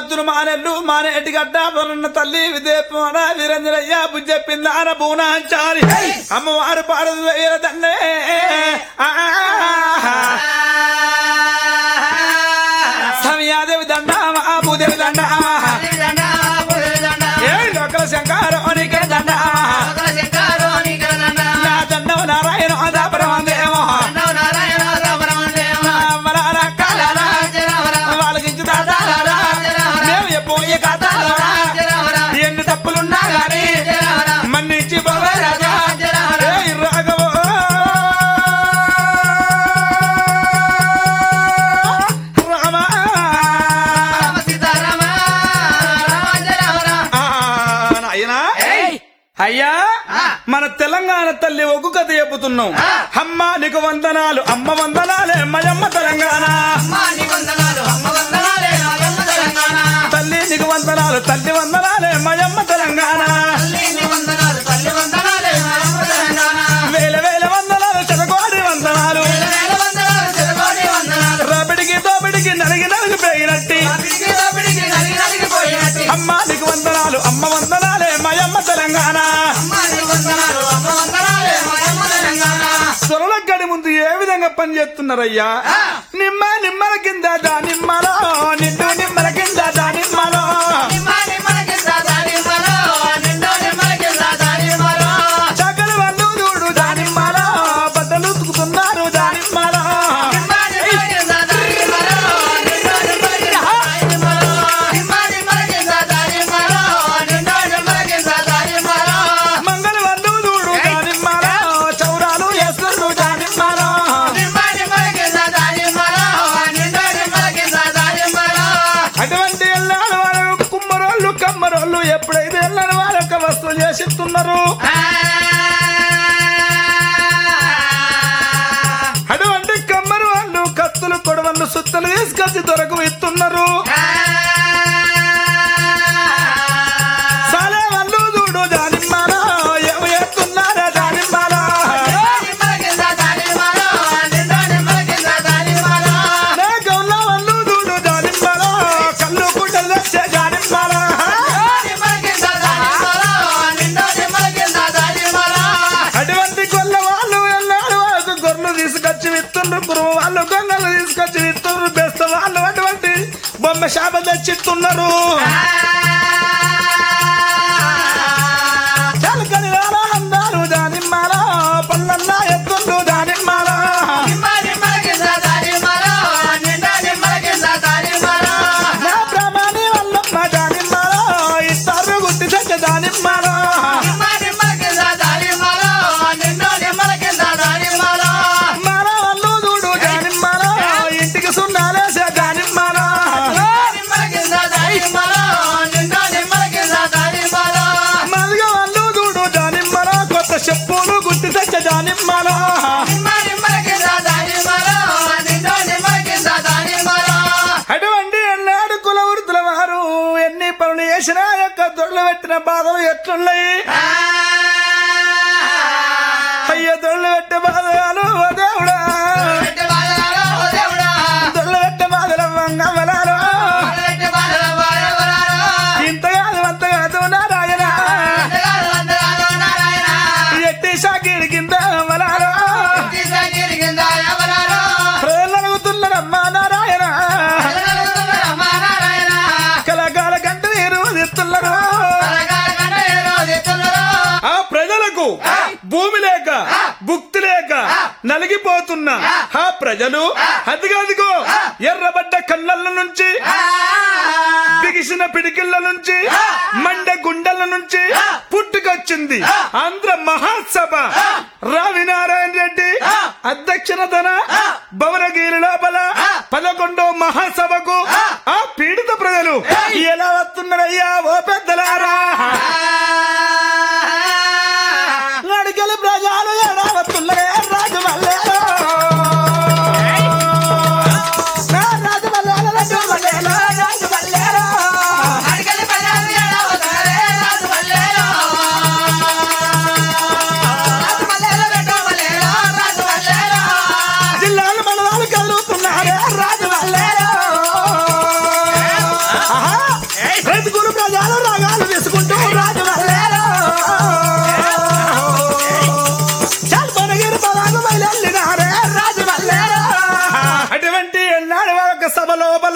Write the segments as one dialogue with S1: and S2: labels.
S1: మద్దులు మానెల్లు మానేటి గడ్డ పరున్న తల్లి విదేపన వీరంజనయ్య బుజ్జెప్పిందాన బూనాచారి అమ్మవారు పాడదు వేల దండే సమయాదేవి దండ భూదేవి దండ ఏ లోకల శంకారోనికే దండ నా దండవ నారాయణ అదాపరమందేమో వాళ్ళకించు దాదారా మేము ఎప్పుడు కాదారా ఎన్ని తప్పులున్నా గానీ మన్నించి బాబా రాజా ఏయ్ రాఘవ రామా ఆ, నాయనా అయ్యా మన తెలంగాణ తల్లి ఒగ్గు కథ చెబుతున్నాం అమ్మ నీకు వందనాలు అమ్మ వందనాలే మయమ్మ తెలంగాణ తల్లి నీకు వందనాలు తల్లి వందనాలే మయమ్మ తెలంగాణ వేల వేల వందనాలు చెరగోడి వందనాలు రబడికి దోబడికి నలిగి నలిగి పెరిగినట్టి అమ్మ నీకు వందనాలు అమ్మ వందనాలే మయమ్మ తెలంగాణ సొరల గడి ముందు ఏ విధంగా పని చేస్తున్నారయ్యా నిమ్మ నిమ్మల కింద దానిమ్మలో నిండు నిమ్మల కింద దానిమ్మలో చక్కలు వాళ్ళు చూడు దానిమ్మలో బట్టలు ఉతుకుతున్నారు దానిమ్మలో మంగళ వాళ్ళు చూడు దానిమ్మలో చౌరాలు వేస్తున్నారు దానిమ్మలో అటువంటి వెళ్ళాడు వాళ్ళు కుమ్మరోళ్ళు కమ్మరోళ్ళు ఎప్పుడైతే వెళ్ళని వారు ఒక వస్తువు చేసిస్తున్నారు అటువంటి కమ్మరు వాళ్ళు కత్తులు కొడవళ్ళు సుత్తలు తీసుకొచ్చి దొరకు ఇస్తున్నారు సాలే వాళ్ళు చూడు దానిమ్మలో ఏమి చేస్తున్నారా దానిమ్మలో నే గౌన్ల వాళ్ళు చూడు దానిమ్మలో కళ్ళు గుడ్డలు తెచ్చే దానిమ్మలో అటువంటి గొల్ల వాళ్ళు వెళ్ళారు వాళ్ళకు గొర్రెలు తీసుకొచ్చి విత్తుండ్రు కురువు వాళ్ళు గొంగలు తీసుకొచ్చి విత్తుండ్రు బెస్త వాళ్ళు అటువంటి బొమ్మ శాప తెచ్చిస్తున్నారు చలకని వాళ్ళ అందాలు దానిమ్మలో పల్లన్న ఎత్తుండ్రు దానిమ్మలో నా బ్రహ్మని వల్లమ్మ దానిమ్మలో ఇస్తారు గుర్తి తెచ్చ దానిమ్మలో మన వాళ్ళు చూడు దానిమ్మలో ఇంటికి సున్నాలేసే దానిమ్మలో మల్గ వాళ్ళు చూడు దానిమ్మలో కొత్త చెప్పులు గుర్తి తెచ్చ దానిమ్మలో అటువంటి ఎన్నాడు కుల వృద్ధుల వారు ఎన్ని పనులు చేసినా యొక్క దొడ్లు పెట్టిన బాధలు ఎట్లున్నాయి అయ్యో దొడ్లు పెట్టే బాధలు ఓ దేవుడా దొడ్లు పెట్టే బాధలు వంగవలాలు ఇంత కాదు అంత కాదు నారాయణ ఎట్టి షాకిడి కింద వలాలు ప్రజలు అడుగుతున్నారమ్మా నారాయణ కళాకాల కంటే ఈరోజు ఇస్తున్నారు ఆ ప్రజలకు భూమి లేక భుక్తి లేక నలిగిపోతున్న ఆ ప్రజలు అదిగదిగో ఎర్రబడ్డ కళ్ళల నుంచి బిగిసిన పిడికిళ్ళ నుంచి మండ గుండెల నుంచి పుట్టుకొచ్చింది ఆంధ్ర మహాసభ రావినారాయణ రెడ్డి అధ్యక్షతన భవనగిరి లోపల పదకొండో మహాసభకు ఆ పీడిత ప్రజలు ఎలా వస్తున్నారయ్యా ఓ పెద్దలారా నడికలు ప్రజలు ఎలా వస్తున్నారే రాజు మల్లేలో రాజు మల్లేలో రాజు మల్లేలో రాజు మల్లేలో జిల్లాలు మండలాలు కదులుతున్నారే రాజు మల్లేలో ఆహా రైతుకులు ప్రజలు రాగాలు తీసుకుంటూ రాజు వల్లేరు చాలు మనగిరి పదాలు బయలుదేరినారే రాజు వల్లేరు అటువంటి ఎన్నాడు ఒక సభ లోపల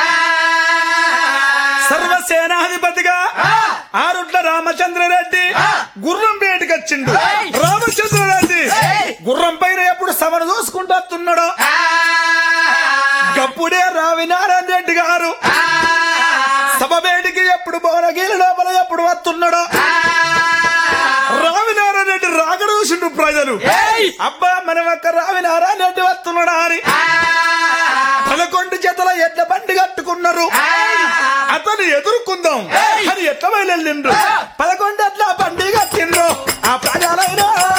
S1: సర్వసేనాధిపతిగా ఆరుట్ల రామచంద్రరెడ్డి గుర్రం బయటకు వచ్చిండు రామచంద్రరెడ్డి గుర్రం పైన ఎప్పుడు సభను చూసుకుంటూ వస్తున్నాడో గప్పుడే రావినారాయణ రెడ్డి గారు సభ బయటికి ఎప్పుడు భువనగిరి లోపల ఎప్పుడు వస్తున్నాడో రావినారాయణ రెడ్డి రాకడ చూసిండు ప్రజలు అబ్బా మనం ఒక్క రావినారాయణ రెడ్డి వస్తున్నాడా అని పదకొండు జతల ఎడ్ల బండి కట్టుకున్నారు అతను ఎదుర్కొందాం అని ఎట్ల బయలుదేరిండ్రు పదకొండు ఎట్ల బండి కట్టిండ్రు ఆ ప్రజలైనా